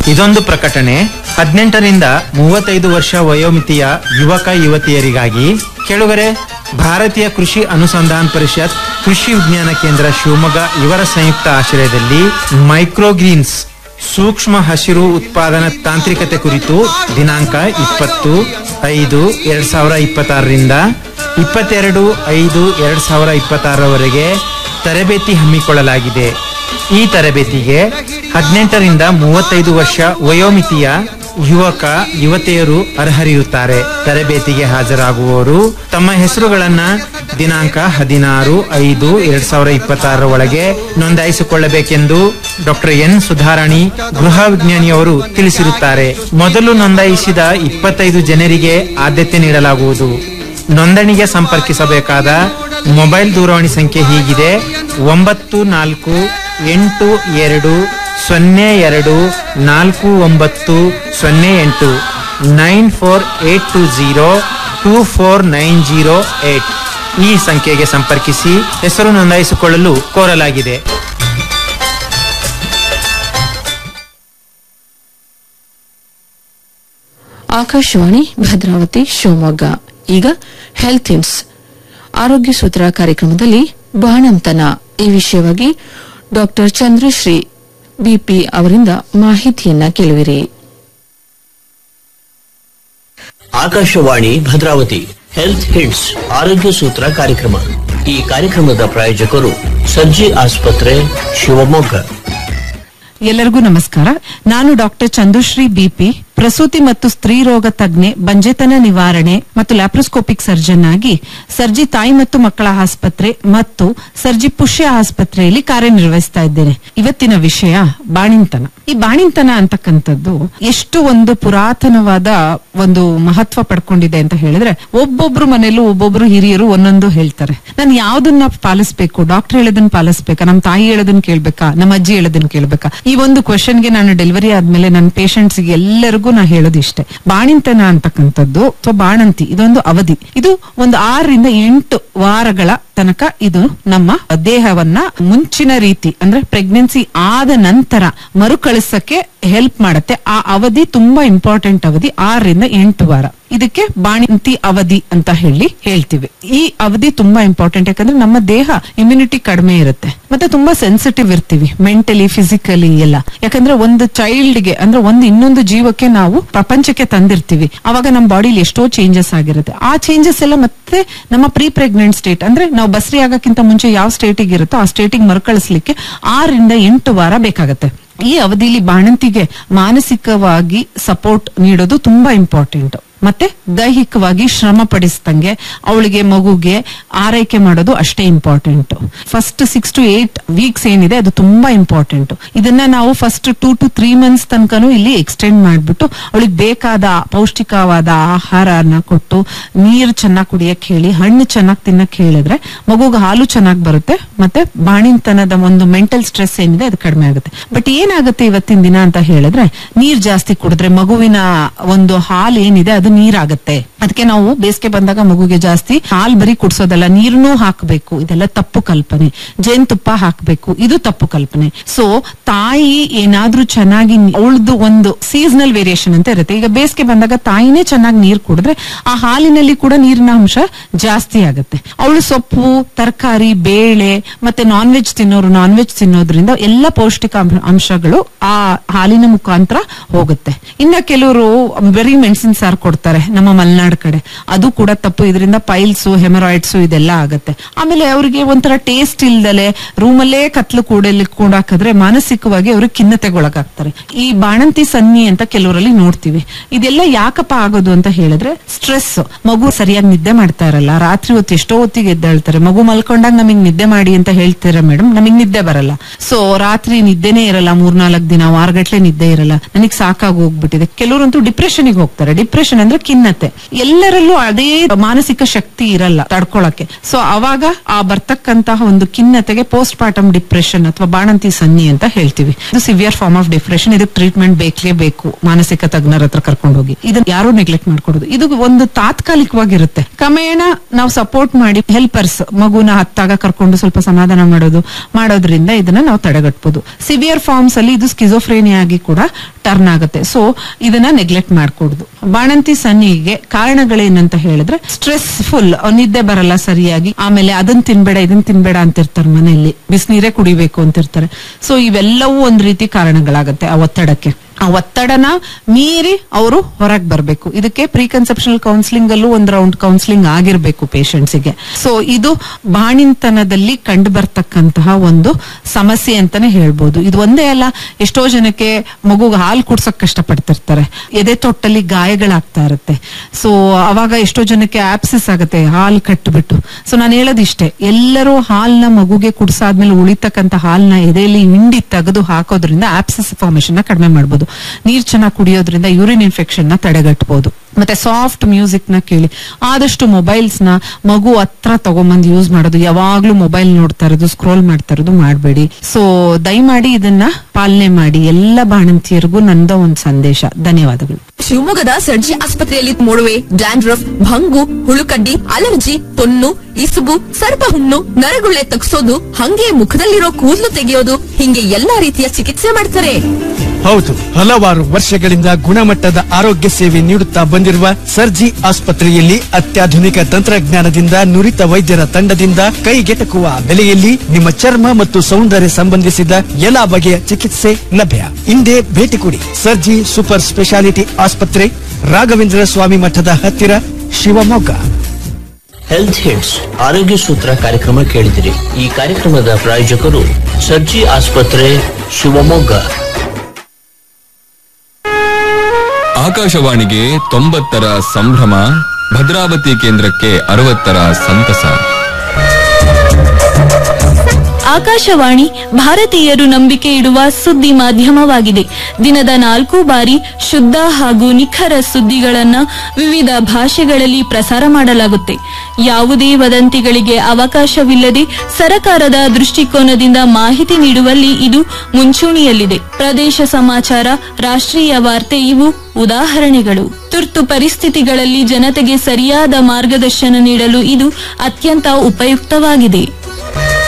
ಇದೊಂದು ಪ್ರಕಟಣೆ ಹದಿನೆಂಟರಿಂದ ಮೂವತ್ತೈದು ವರ್ಷ ವಯೋಮಿತಿಯ ಯುವಕ ಯುವತಿಯರಿಗಾಗಿ ಕೆಳಗರೆ ಭಾರತೀಯ ಕೃಷಿ ಅನುಸಂಧಾನ ಪರಿಷತ್ ಕೃಷಿ ವಿಜ್ಞಾನ ಕೇಂದ್ರ ಶಿವಮೊಗ್ಗ ಇವರ ಸಂಯುಕ್ತ ಆಶ್ರಯದಲ್ಲಿ ಮೈಕ್ರೋಗ್ರೀನ್ಸ್ ಸೂಕ್ಷ್ಮ ಹಸಿರು ಉತ್ಪಾದನಾ ತಾಂತ್ರಿಕತೆ ಕುರಿತು ದಿನಾಂಕ ಇಪ್ಪತ್ತು ಐದು ಎರಡ್ ಸಾವಿರ ಇಪ್ಪತ್ತಾರರಿಂದ ಇಪ್ಪತ್ತೆರಡು ಐದು ಎರಡ್ ಸಾವಿರ ಇಪ್ಪತ್ತಾರರವರೆಗೆ ತರಬೇತಿ ಹಮ್ಮಿಕೊಳ್ಳಲಾಗಿದೆ ಈ ತರಬೇತಿಗೆ ಹದಿನೆಂಟರಿಂದ ಮೂವತ್ತೈದು ವರ್ಷ ವಯೋಮಿತಿಯ ಯುವಕ ಯುವತಿಯರು ಅರ್ಹರಿರುತ್ತಾರೆ ತರಬೇತಿಗೆ ಹಾಜರಾಗುವವರು ತಮ್ಮ ಹೆಸರುಗಳನ್ನ ದಿನಾಂಕ ಹದಿನಾರು ಐದು ಎರಡ್ ಸಾವಿರ ಇಪ್ಪತ್ತಾರರ ಒಳಗೆ ನೋಂದಾಯಿಸಿಕೊಳ್ಳಬೇಕೆಂದು ಡಾಕ್ಟರ್ ಎನ್ ಸುಧಾರಾಣಿ ಗೃಹ ವಿಜ್ಞಾನಿಯವರು ತಿಳಿಸಿರುತ್ತಾರೆ ಮೊದಲು ನೋಂದಾಯಿಸಿದ ಇಪ್ಪತ್ತೈದು ಜನರಿಗೆ ಆದ್ಯತೆ ನೀಡಲಾಗುವುದು ನೋಂದಣಿಗೆ ಸಂಪರ್ಕಿಸಬೇಕಾದ ಮೊಬೈಲ್ ದೂರವಾಣಿ ಸಂಖ್ಯೆ ಹೀಗಿದೆ ಒಂಬತ್ತು ನಾಲ್ಕು ಎಂಟು ಎರಡು ಸೊನ್ನೆ ಎರಡು ನಾಲ್ಕು ಒಂಬತ್ತು ಸೊನ್ನೆ ಎಂಟು nine four eight two zero two four nine zero eight ಈ ಸಂಖ್ಯೆಗೆ ಸಂಪರ್ಕಿಸಿ ಹೆಸರು ನೋಂದಾಯಿಸಿಕೊಳ್ಳಲು ಕೋರಲಾಗಿದೆ ಆಕಾಶವಾಣಿ ಭದ್ರಾವತಿ ಶಿವಮೊಗ್ಗ ಈಗ ಹೆಲ್ತ್ ಇನ್ಸ್ ಆರೋಗ್ಯ ಸೂತ್ರ ಕಾರ್ಯಕ್ರಮದಲ್ಲಿ ಬಾಣಂತನ ಈ ವಿಷಯವಾಗಿ ಡಾಕ್ಟರ್ ಚಂದ್ರಶ್ರೀ ಬಿಪಿ ಅವರಿಂದ ಮಾಹಿತಿಯನ್ನ ಕೇಳುವಿರಿ ಆಕಾಶವಾಣಿ ಭದ್ರಾವತಿ ಹೆಲ್ತ್ ಹಿಟ್ಸ್ ಆರೋಗ್ಯ ಸೂತ್ರ ಕಾರ್ಯಕ್ರಮ ಈ ಕಾರ್ಯಕ್ರಮದ ಪ್ರಾಯೋಜಕರು ಸರ್ಜಿ ಆಸ್ಪತ್ರೆ ಶಿವಮೊಗ್ಗ ಎಲ್ಲರಿಗೂ ನಮಸ್ಕಾರ ನಾನು ಡಾಕ್ಟರ್ ಚಂದುಶ್ರೀ ಬಿಪಿ ಪ್ರಸೂತಿ ಮತ್ತು ಸ್ತ್ರೀ ರೋಗ ತಜ್ಞೆ ಬಂಜೆತನ ನಿವಾರಣೆ ಮತ್ತು ಲ್ಯಾಪ್ರೋಸ್ಕೋಪಿಕ್ ಸರ್ಜನ್ ಆಗಿ ಸರ್ಜಿ ತಾಯಿ ಮತ್ತು ಮಕ್ಕಳ ಆಸ್ಪತ್ರೆ ಮತ್ತು ಸರ್ಜಿ ಪುಷ್ಯ ಆಸ್ಪತ್ರೆಯಲ್ಲಿ ಕಾರ್ಯನಿರ್ವಹಿಸ್ತಾ ಇದ್ದೇನೆ ಇವತ್ತಿನ ವಿಷಯ ಬಾಣಿಂತನ ಈ ಬಾಣಿಂತನ ಅಂತಕ್ಕಂಥದ್ದು ಎಷ್ಟು ಒಂದು ಪುರಾತನವಾದ ಒಂದು ಮಹತ್ವ ಪಡ್ಕೊಂಡಿದೆ ಅಂತ ಹೇಳಿದ್ರೆ ಒಬ್ಬೊಬ್ರು ಮನೆಯಲ್ಲೂ ಒಬ್ಬೊಬ್ರು ಹಿರಿಯರು ಒಂದೊಂದು ಹೇಳ್ತಾರೆ ನಾನು ಯಾವ್ದನ್ನ ಪಾಲಿಸ್ಬೇಕು ಡಾಕ್ಟರ್ ಹೇಳೋದನ್ನ ಪಾಲಿಸ್ಬೇಕಾ ನಮ್ಮ ತಾಯಿ ಹೇಳೋದನ್ನ ಕೇಳ್ಬೇಕಾ ನಮ್ಮ ಅಜ್ಜಿ ಹೇಳೋದನ್ನ ಕೇಳ್ಬೇಕಾ ಈ ಒಂದು ಕ್ವಶನ್ಗೆ ನಾನು ಡೆಲಿವರಿ ಆದ್ಮೇಲೆ ನನ್ನ ಪೇಷಂಟ್ಸ್ ಎಲ್ಲರಿಗೂ ನಾ ಹೇಳೋದು ಇಷ್ಟೇ ಬಾಣಿಂತನ ಅಂತಕ್ಕಂಥದ್ದು ಅಥವಾ ಬಾಣಂತಿ ಇದೊಂದು ಅವಧಿ ಇದು ಒಂದು ಆರರಿಂದ ಎಂಟು ವಾರಗಳ ತನಕ ಇದು ನಮ್ಮ ದೇಹವನ್ನ ಮುಂಚಿನ ರೀತಿ ಅಂದ್ರೆ ಪ್ರೆಗ್ನೆನ್ಸಿ ಆದ ನಂತರ ಮರುಕಳಿಸಕ್ಕೆ ಹೆಲ್ಪ್ ಮಾಡುತ್ತೆ ಆ ಅವಧಿ ತುಂಬಾ ಇಂಪಾರ್ಟೆಂಟ್ ಅವಧಿ ಆರರಿಂದ ಎಂಟು ವಾರ ಇದಕ್ಕೆ ಬಾಣಿಂತಿ ಅವಧಿ ಅಂತ ಹೇಳಿ ಹೇಳ್ತೀವಿ ಈ ಅವಧಿ ತುಂಬಾ ಇಂಪಾರ್ಟೆಂಟ್ ಯಾಕಂದ್ರೆ ನಮ್ಮ ದೇಹ ಇಮ್ಯುನಿಟಿ ಕಡಿಮೆ ಇರುತ್ತೆ ಮತ್ತೆ ತುಂಬಾ ಸೆನ್ಸಿಟಿವ್ ಇರ್ತೀವಿ ಮೆಂಟಲಿ ಫಿಸಿಕಲಿ ಎಲ್ಲ ಯಾಕಂದ್ರೆ ಒಂದು ಚೈಲ್ಡ್ಗೆ ಅಂದ್ರೆ ಒಂದು ಇನ್ನೊಂದು ಜೀವಕ್ಕೆ ನಾವು ಪ್ರಪಂಚಕ್ಕೆ ತಂದಿರ್ತೀವಿ ಅವಾಗ ನಮ್ಮ ಬಾಡಿಲಿ ಎಷ್ಟೋ ಚೇಂಜಸ್ ಆಗಿರುತ್ತೆ ಆ ಚೇಂಜಸ್ ಎಲ್ಲ ಮತ್ತೆ ನಮ್ಮ ಪ್ರೀ ಪ್ರೆಗ್ನೆಂಟ್ ಸ್ಟೇಟ್ ಅಂದ್ರೆ ನಾವು ಬಸ್ರಿ ಆಗಕ್ಕಿಂತ ಮುಂಚೆ ಯಾವ ಸ್ಟೇಟಿಗೆ ಇರುತ್ತೋ ಆ ಸ್ಟೇಟಿಗೆ ಮರುಕಳಿಸ್ಲಿಕ್ಕೆ ಆರರಿಂದ ಎಂಟು ವಾರ ಬೇಕಾಗತ್ತೆ ಈ ಅವಧಿಲಿ ಬಾಣಂತಿಗೆ ಮಾನಸಿಕವಾಗಿ ಸಪೋರ್ಟ್ ನೀಡೋದು ತುಂಬಾ ಇಂಪಾರ್ಟೆಂಟ್ ಮತ್ತೆ ದೈಹಿಕವಾಗಿ ಶ್ರಮ ಪಡಿಸ್ದಂಗೆ ಅವಳಿಗೆ ಮಗುಗೆ ಆರೈಕೆ ಮಾಡೋದು ಅಷ್ಟೇ important first six to eight weeks ಏನಿದೆ ಅದು ತುಂಬಾ ಇಂಪಾರ್ಟೆಂಟ್ ಇದನ್ನ ನಾವು first two to three months ತನಕನೂ ಇಲ್ಲಿ ಎಕ್ಸ್ಟೆಂಡ್ ಮಾಡ್ಬಿಟ್ಟು ಅವಳಿಗೆ ಬೇಕಾದ ಪೌಷ್ಟಿಕವಾದ ಆಹಾರನ ಕೊಟ್ಟು ನೀರು ಚೆನ್ನಾಗಿ ಕುಡಿಯಕ್ ಹೇಳಿ ಹಣ್ಣು ಚೆನ್ನಾಗಿ ತಿನ್ನಕ್ ಹೇಳಿದ್ರೆ ಮಗುಗೆ ಹಾಲು ಚೆನ್ನಾಗಿ ಬರುತ್ತೆ ಮತ್ತೆ ಬಾಣಿಂತನದ ಒಂದು ಮೆಂಟಲ್ ಸ್ಟ್ರೆಸ್ ಏನಿದೆ ಅದು ಕಡಿಮೆ ಆಗುತ್ತೆ ಬಟ್ ಏನಾಗುತ್ತೆ ಇವತ್ತಿನ ದಿನ ಅಂತ ಹೇಳಿದ್ರೆ ನೀರ್ ಜಾಸ್ತಿ ಕುಡಿದ್ರೆ ಮಗುವಿನ ಒಂದು ಹಾಲು ಏನಿದೆ ಅದು ನೀರಾಗತ್ತೆ ಅದಕ್ಕೆ ನಾವು ಬೇಸಿಗೆ ಬಂದಾಗ ಮಗುಗೆ ಜಾಸ್ತಿ ಹಾಲ್ ಬರೀ ಕುಡ್ಸೋದಲ್ಲ ನೀರನ್ನೂ ಹಾಕಬೇಕು ಇದೆಲ್ಲ ತಪ್ಪು ಕಲ್ಪನೆ ಜೇನುತುಪ್ಪ ಹಾಕಬೇಕು ಇದು ತಪ್ಪು ಕಲ್ಪನೆ ಸೊ ತಾಯಿ ಏನಾದ್ರೂ ಚೆನ್ನಾಗಿ ಅವಳದು ಒಂದು ಸೀಸನಲ್ ವೇರಿಯೇಷನ್ ಅಂತ ಇರುತ್ತೆ ಈಗ ಬೇಸಿಗೆ ಬಂದಾಗ ತಾಯಿನೇ ಚೆನ್ನಾಗಿ ನೀರ್ ಕುಡಿದ್ರೆ ಆ ಹಾಲಿನಲ್ಲಿ ಕೂಡ ನೀರಿನ ಅಂಶ ಜಾಸ್ತಿ ಆಗುತ್ತೆ ಅವಳು ಸೊಪ್ಪು ತರಕಾರಿ ಬೇಳೆ ಮತ್ತೆ ನಾನ್ ವೆಜ್ ತಿನ್ನೋರು ನಾನ್ ವೆಜ್ ತಿನ್ನೋದ್ರಿಂದ ಎಲ್ಲ ಪೌಷ್ಟಿಕ ಅಂಶ- ಅಂಶಗಳು ಆ ಹಾಲಿನ ಮುಖಾಂತರ ಹೋಗುತ್ತೆ ಇನ್ನ ಕೆಲವರು ಬರೀ ಮೆಣಸಿನ ಸಾರು ಕೊಡ್ತಾರೆ ನಮ್ಮ ಮಲೆನಾಡ್ ಕಡೆ ಅದು ಕೂಡ ತಪ್ಪು ಇದರಿಂದ ಪೈಲ್ಸ್ ಹೆಮರಾಯ್ಡ್ಸ್ ಇದೆಲ್ಲ ಆಗತ್ತೆ ಆಮೇಲೆ ಅವರಿಗೆ ಒಂಥರ ಟೇಸ್ಟ್ ಇಲ್ದಲೆ ರೂಮಲ್ಲೇ ಕತ್ಲು ಕೂಡಲ್ಲಿ ಕೂಡಾಕಿದ್ರೆ ಮಾನಸಿಕವಾಗಿ ಅವ್ರಿಗೆ ಖಿನ್ನತೆಗೊಳಗಾಗ್ತಾರೆ ಈ ಬಾಣಂತಿ ಸನ್ನಿ ಅಂತ ಕೆಲವರಲ್ಲಿ ನೋಡ್ತೀವಿ ಇದೆಲ್ಲ ಯಾಕಪ್ಪ ಆಗೋದು ಅಂತ ಹೇಳಿದ್ರೆ ಸ್ಟ್ರೆಸ್ ಮಗು ಸರಿಯಾಗಿ ನಿದ್ದೆ ಮಾಡ್ತಾ ಇರಲ್ಲ ರಾತ್ರಿ ಹೊತ್ತು ಎಷ್ಟೋ ಹೊತ್ತಿಗೆ ಎದ್ದೇಳ್ತಾರೆ ಮಗು ಮಲ್ಕೊಂಡಾಗ ನಮಗ್ ನಿದ್ದೆ ಮಾಡಿ ಅಂತ ಹೇಳ್ತೀರಾ ಮೇಡಮ್ ನಮಗ್ ನಿದ್ದೆ ಬರಲ್ಲ ಸೊ ರಾತ್ರಿ ನಿದ್ದೆನೇ ಇರಲ್ಲ ಮೂರ್ನಾಲ್ಕು ದಿನ ವಾರಗಟ್ಲೆ ನಿದ್ದೆ ಇರಲ್ಲ ನನಗ್ ಸಾಕಾಗಿ ಹೋಗ್ಬಿಟ್ಟಿದೆ ಕೆಲವರಂತೂ ಡಿಪ್ರೆಷನ್ಗೆ ಹೋಗ್ತಾರೆ ಡಿಪ್ರೆಷನ್ ಅಂದ್ರೆ ಅಂದ್ರೆ ಖಿನ್ನತೆ ಎಲ್ಲರಲ್ಲೂ ಅದೇ ಮಾನಸಿಕ ಶಕ್ತಿ ಇರಲ್ಲ ತಡ್ಕೊಳಕ್ಕೆ ಸೊ ಅವಾಗ ಆ ಬರ್ತಕ್ಕಂತಹ ಒಂದು ಖಿನ್ನತೆಗೆ ಪೋಸ್ಟ್ ಪಾರ್ಟಮ್ ಡಿಪ್ರೆಷನ್ ಅಥವಾ ಬಾಣಂತಿ ಸನ್ನಿ ಅಂತ ಹೇಳ್ತೀವಿ ಇದು ಸಿವಿಯರ್ ಫಾರ್ಮ್ ಆಫ್ ಡಿಪ್ರೆಷನ್ ಇದಕ್ಕೆ ಟ್ರೀಟ್ಮೆಂಟ್ ಬೇಕೇ ಬೇಕು ಮಾನಸಿಕ ತಜ್ಞರ ಹತ್ರ ಕರ್ಕೊಂಡು ಹೋಗಿ ಇದನ್ನ ಯಾರು ನೆಗ್ಲೆಕ್ಟ್ ಮಾಡ್ಕೊಡೋದು ಇದು ಒಂದು ತಾತ್ಕಾಲಿಕವಾಗಿರುತ್ತೆ ಕ್ರಮೇಣ ನಾವು ಸಪೋರ್ಟ್ ಮಾಡಿ ಹೆಲ್ಪರ್ಸ್ ಮಗುನ ಹತ್ತಾಗ ಕರ್ಕೊಂಡು ಸ್ವಲ್ಪ ಸಮಾಧಾನ ಮಾಡೋದು ಮಾಡೋದ್ರಿಂದ ಇದನ್ನ ನಾವು ತಡೆಗಟ್ಬೋದು ಸಿವಿಯರ್ ಫಾರ್ಮ್ಸ್ ಅಲ್ಲಿ ಇದು ಸ್ಕಿಜೋಫ್ರೇನಿಯಾ ಆಗಿ ಕೂಡ ಟರ್ನ್ ಆಗುತ್ತೆ ಸೊ ಇದನ್ನ ನೆಗ್ಲೆಕ್ಟ್ ಮಾಡ್ಕೊಡುದು ಬಾಣಂತಿ ಸನ್ನಿಗೆ ಕಾರಣಗಳೇನಂತ ಹೇಳಿದ್ರೆ ಸ್ಟ್ರೆಸ್ಫುಲ್ ನಿದ್ದೆ ಬರಲ್ಲ ಸರಿಯಾಗಿ ಆಮೇಲೆ ಅದನ್ನ ತಿನ್ಬೇಡ ಇದನ್ನ ತಿನ್ಬೇಡ ಅಂತಿರ್ತಾರೆ ಮನೆಯಲ್ಲಿ ಬಿಸಿನೀರೇ ಕುಡಿಬೇಕು ಅಂತಿರ್ತಾರೆ ಸೊ ಇವೆಲ್ಲವೂ ಒಂದ್ ರೀತಿ ಕಾರಣಗಳಾಗತ್ತೆ ಆ ಒತ್ತಡಕ್ಕೆ ಆ ಒತ್ತಡನ ಮೀರಿ ಅವರು ಹೊರಗೆ ಬರಬೇಕು ಇದಕ್ಕೆ ಪ್ರೀ ಕನ್ಸೆಪ್ಷನಲ್ ಕೌನ್ಸಿಲಿಂಗ್ ಅಲ್ಲೂ ಒಂದು ರೌಂಡ್ ಕೌನ್ಸಿಲಿಂಗ್ ಆಗಿರ್ಬೇಕು ಗೆ ಸೊ ಇದು ಬಾಣಿಂತನದಲ್ಲಿ ಕಂಡು ಬರ್ತಕ್ಕಂತಹ ಒಂದು ಸಮಸ್ಯೆ ಅಂತಾನೆ ಹೇಳ್ಬೋದು ಇದು ಒಂದೇ ಅಲ್ಲ ಎಷ್ಟೋ ಜನಕ್ಕೆ ಮಗುಗೆ ಹಾಲು ಕುಡ್ಸಕ್ ಕಷ್ಟಪಡ್ತಿರ್ತಾರೆ ಎದೆ ತೊಟ್ಟಲ್ಲಿ ಗಾಯಗಳಾಗ್ತಾ ಇರುತ್ತೆ ಸೊ ಅವಾಗ ಎಷ್ಟೋ ಜನಕ್ಕೆ ಆಪ್ಸಿಸ್ ಆಗುತ್ತೆ ಹಾಲು ಕಟ್ಟಿಬಿಟ್ಟು ಸೊ ನಾನು ಹೇಳೋದಿಷ್ಟೇ ಎಲ್ಲರೂ ಹಾಲ್ನ ಮಗುಗೆ ಕುಡ್ಸಾದ್ಮೇಲೆ ಉಳಿತಕ್ಕಂತ ಹಾಲ್ನ ಎದೆಯಲ್ಲಿ ಹಿಂಡಿ ತೆಗೆದು ಹಾಕೋದ್ರಿಂದ ಆಪ್ಸಿಸ್ ಫಾರ್ಮೇಶನ್ ನ ಕಡಿಮೆ ಮಾಡ್ಬೋದು ನೀರ್ ಚೆನ್ನಾಗಿ ಕುಡಿಯೋದ್ರಿಂದ ಯೂರಿನ್ ಇನ್ಫೆಕ್ಷನ್ ನ ತಡೆಗಟ್ಟಬಹುದು ಮತ್ತೆ ಸಾಫ್ಟ್ ಮ್ಯೂಸಿಕ್ ನ ಕೇಳಿ ಆದಷ್ಟು ಮೊಬೈಲ್ಸ್ ನ ಮಗು ಹತ್ರ ತಗೊಂಬಂದು ಯೂಸ್ ಮಾಡೋದು ಯಾವಾಗ್ಲೂ ಮೊಬೈಲ್ ನೋಡ್ತಾ ಇರೋದು ಸ್ಕ್ರೋಲ್ ಮಾಡ್ತಾ ಇರೋದು ಮಾಡಬೇಡಿ ಸೊ ದಯಮಾಡಿ ಇದನ್ನ ಪಾಲನೆ ಮಾಡಿ ಎಲ್ಲ ಬಾಣಂತಿಯರಿಗೂ ನಂದ ಒಂದು ಸಂದೇಶ ಧನ್ಯವಾದಗಳು ಶಿವಮೊಗ್ಗದ ಸರ್ಜಿ ಆಸ್ಪತ್ರೆಯಲ್ಲಿ ಮೊಡವೆ ಡ್ಯಾಂಡ್ರಫ್ ಭಂಗು ಹುಳುಕಡ್ಡಿ ಅಲರ್ಜಿ ತೊನ್ನು ಇಸುಬು ಸರ್ಪ ಹುಣ್ಣು ನರಗುಳ್ಳೆ ತಗ್ಸೋದು ಹಂಗೆ ಮುಖದಲ್ಲಿರೋ ಕೂದಲು ತೆಗೆಯೋದು ಹಿಂಗೆ ಎಲ್ಲಾ ರೀತಿಯ ಚಿಕಿತ್ಸೆ ಮಾಡ್ತಾರೆ ಹೌದು ಹಲವಾರು ವರ್ಷಗಳಿಂದ ಗುಣಮಟ್ಟದ ಆರೋಗ್ಯ ಸೇವೆ ನೀಡುತ್ತಾ ಬಂದಿರುವ ಸರ್ಜಿ ಆಸ್ಪತ್ರೆಯಲ್ಲಿ ಅತ್ಯಾಧುನಿಕ ತಂತ್ರಜ್ಞಾನದಿಂದ ನುರಿತ ವೈದ್ಯರ ತಂಡದಿಂದ ಕೈಗೆಟಕುವ ಬೆಲೆಯಲ್ಲಿ ನಿಮ್ಮ ಚರ್ಮ ಮತ್ತು ಸೌಂದರ್ಯ ಸಂಬಂಧಿಸಿದ ಎಲ್ಲಾ ಬಗೆಯ ಚಿಕಿತ್ಸೆ ಲಭ್ಯ ಹಿಂದೆ ಭೇಟಿ ಕೊಡಿ ಸರ್ಜಿ ಸೂಪರ್ ಸ್ಪೆಷಾಲಿಟಿ ಆಸ್ಪತ್ರೆ ರಾಘವೇಂದ್ರ ಸ್ವಾಮಿ ಮಠದ ಹತ್ತಿರ ಶಿವಮೊಗ್ಗ ಹೆಲ್ತ್ ಹಿಟ್ಸ್ ಆರೋಗ್ಯ ಸೂತ್ರ ಕಾರ್ಯಕ್ರಮ ಕೇಳಿದಿರಿ ಈ ಕಾರ್ಯಕ್ರಮದ ಪ್ರಾಯೋಜಕರು ಸರ್ಜಿ ಆಸ್ಪತ್ರೆ ಶಿವಮೊಗ್ಗ ಆಕಾಶವಾಣಿಗೆ ತೊಂಬತ್ತರ ಸಂಭ್ರಮ ಭದ್ರಾವತಿ ಕೇಂದ್ರಕ್ಕೆ ಅರವತ್ತರ ಸಂತಸ ಆಕಾಶವಾಣಿ ಭಾರತೀಯರು ನಂಬಿಕೆ ಇಡುವ ಸುದ್ದಿ ಮಾಧ್ಯಮವಾಗಿದೆ ದಿನದ ನಾಲ್ಕು ಬಾರಿ ಶುದ್ಧ ಹಾಗೂ ನಿಖರ ಸುದ್ದಿಗಳನ್ನ ವಿವಿಧ ಭಾಷೆಗಳಲ್ಲಿ ಪ್ರಸಾರ ಮಾಡಲಾಗುತ್ತೆ ಯಾವುದೇ ವದಂತಿಗಳಿಗೆ ಅವಕಾಶವಿಲ್ಲದೆ ಸರಕಾರದ ದೃಷ್ಟಿಕೋನದಿಂದ ಮಾಹಿತಿ ನೀಡುವಲ್ಲಿ ಇದು ಮುಂಚೂಣಿಯಲ್ಲಿದೆ ಪ್ರದೇಶ ಸಮಾಚಾರ ರಾಷ್ಟ್ರೀಯ ವಾರ್ತೆ ಇವು ಉದಾಹರಣೆಗಳು ತುರ್ತು ಪರಿಸ್ಥಿತಿಗಳಲ್ಲಿ ಜನತೆಗೆ ಸರಿಯಾದ ಮಾರ್ಗದರ್ಶನ ನೀಡಲು ಇದು ಅತ್ಯಂತ ಉಪಯುಕ್ತವಾಗಿದೆ